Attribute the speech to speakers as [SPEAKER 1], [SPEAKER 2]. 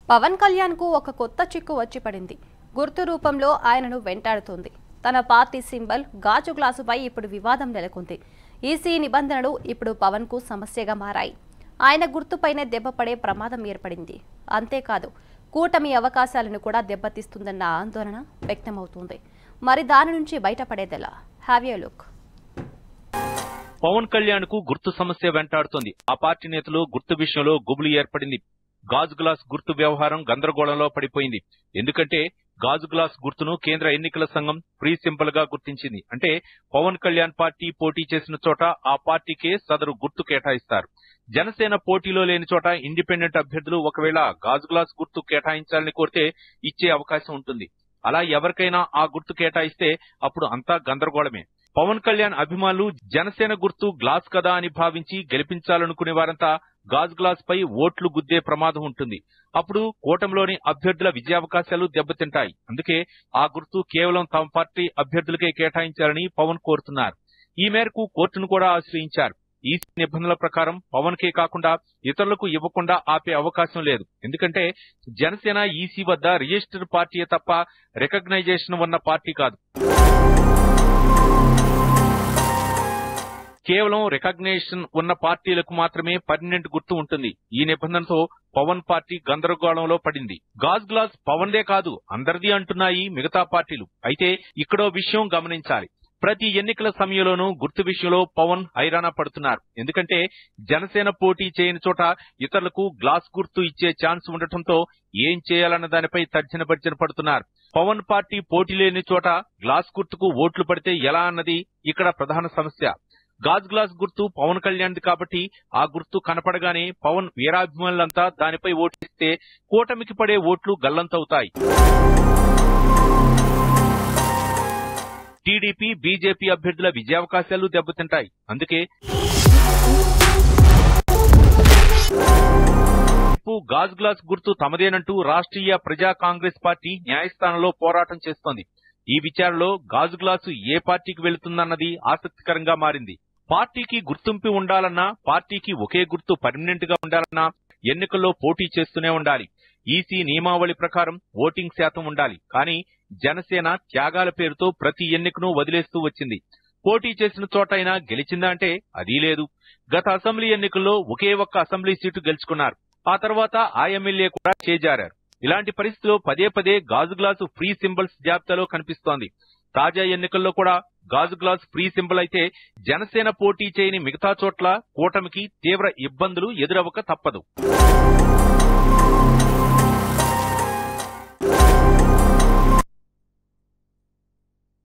[SPEAKER 1] పవన్ కళ్యాణ్ కు ఒక కొత్త చిక్కు వచ్చి పడింది గుర్తు రూపంలో ఆయనను వెంటాడుతోంది తన పార్టీ సింబల్ గాజు గ్లాసుపై ఇప్పుడు వివాదం నెలకొంది ఈసీ నిబంధనలు ఇప్పుడు పవన్ కు సమస్యగా మారాయి ఆయన గుర్తుపైనే దెబ్బపడే ప్రమాదం ఏర్పడింది అంతేకాదు కూటమి అవకాశాలను కూడా దెబ్బతీస్తుందన్న ఆందోళన వ్యక్తమవుతుంది మరి దాని నుంచి బయటపడేదెలా have you look
[SPEAKER 2] Pawan Kalyan కు గుర్తు సమస్య వెంటాడుతోంది ఆ పార్టీ నేతలు గుర్తు విషయంలో గుబులు ఏర్పడింది గాజు గ్లాస్ గుర్తు వ్యవహారం గందరగోళంలో పడిపోయింది ఎందుకంటే గాజు గ్లాస్ గుర్తును కేంద్ర ఎన్నికల సంఘం ఫ్రీ సింబల్ గా గుర్తించింది అంటే పవన్ కళ్యాణ్ పార్టీ పోటీ చేసిన చోట ఆ పార్టీకే సదరు గుర్తు కేటాయిస్తారు జనసేన పోటీలో లేని చోట ఇండిపెండెంట్ అభ్యర్థులు ఒకవేళ గాజు గ్లాస్ గుర్తు కేటాయించాలని కోరితే ఇచ్చే అవకాశం ఉంటుంది అలా ఎవరికైనా ఆ గుర్తు కేటాయిస్తే అప్పుడు అంతా గందరగోళమే పవన్ కళ్యాణ్ అభిమానులు జనసేన గుర్తు గ్లాస్ కదా అని భావించి గెలిపించాలనుకునే వారంతా గాజు గ్లాస్ పై ఓట్లు గుద్దే ప్రమాదం ఉంటుంది అప్పుడు కూటమిలోని అభ్యర్థుల విజయావకాశాలు దెబ్బతింటాయి అందుకే ఆ గుర్తు కేవలం తమ పార్టీ అభ్యర్థులకే కేటాయించాలని పవన్ కోరుతున్నారు ఈ మేరకు కోర్టును కూడా ఆశ్రయించారు ఈ నిబంధనల ప్రకారం పవన్ కే కాకుండా ఇతరులకు ఇవ్వకుండా ఆపే అవకాశం లేదు ఎందుకంటే జనసేన ఈసీ వద్ద రిజిస్టర్డ్ పార్టీయే తప్ప రికగ్నైజేషన్ ఉన్న పార్టీ కాదు కేవలం రికగ్నేషన్ ఉన్న పార్టీలకు మాత్రమే పర్మనెంట్ గుర్తు ఉంటుంది ఈ నిబంధనతో పవన్ పార్టీ గందరగోళంలో పడింది గాజ్ గ్లాస్ పవన్దే కాదు అందరిది అంటున్నాయి మిగతా పార్టీలు అయితే ఇక్కడో విషయం గమనించాలి ప్రతి ఎన్నికల సమయంలోనూ గుర్తు విషయంలో పవన్ హైరాణ పడుతున్నారు ఎందుకంటే జనసేన పోటీ చేయని చోట ఇతరులకు గ్లాస్ గుర్తు ఇచ్చే ఛాన్స్ ఉండటంతో ఏం చేయాలన్న దానిపై తర్జన భర్జన పడుతున్నారు పవన్ పార్టీ పోటీ లేని చోట గ్లాస్ గుర్తుకు ఓట్లు పడితే ఎలా అన్నది ఇక్కడ ప్రధాన సమస్య గాజ్ గ్లాస్ గుర్తు పవన్ కళ్యాణ్ది కాబట్టి ఆ గుర్తు కనపడగానే పవన్ వీరాభిమానులంతా దానిపై ఓటిస్తే కూటమికి పడే ఓట్లు గల్లంతవుతాయి టీడీపీ బీజేపీ అభ్యర్థుల విజయావకాశాలు దెబ్బతింటాయి అందుకే గాజ్ గ్లాస్ గుర్తు తమదేనంటూ రాష్ట్రీయ ప్రజా కాంగ్రెస్ పార్టీ న్యాయస్థానంలో పోరాటం చేస్తోంది ఈ విచారణలో గాజు గ్లాసు ఏ పార్టీకి వెళుతుందన్నది ఆసక్తికరంగా మారింది పార్టీకి గుర్తింపు ఉండాలన్నా పార్టీకి ఒకే గుర్తు పర్మనెంట్ గా ఉండాలన్నా ఎన్నికల్లో పోటీ చేస్తూనే ఉండాలి ఈసీ నియమావళి ప్రకారం ఓటింగ్ శాతం ఉండాలి కానీ జనసేన త్యాగాల పేరుతో ప్రతి ఎన్నికను వదిలేస్తూ వచ్చింది పోటీ చేసిన చోటైనా గెలిచిందా అంటే అదీ లేదు గత అసెంబ్లీ ఎన్నికల్లో ఒకే ఒక్క అసెంబ్లీ సీటు గెలుచుకున్నారు ఆ తర్వాత ఆ ఎమ్మెల్యే కూడా చేజారారు ఇలాంటి పరిస్థితిలో పదే పదే గాజు గ్లాసు ఫ్రీ సింబల్స్ జాబితాలో కనిపిస్తోంది తాజా ఎన్నికల్లో కూడా గాజు గ్లాస్ ఫ్రీ సింబల్ అయితే జనసేన పోటీ చేయని మిగతా చోట్ల కూటమికి తీవ్ర ఇబ్బందులు ఎదురవక తప్పదు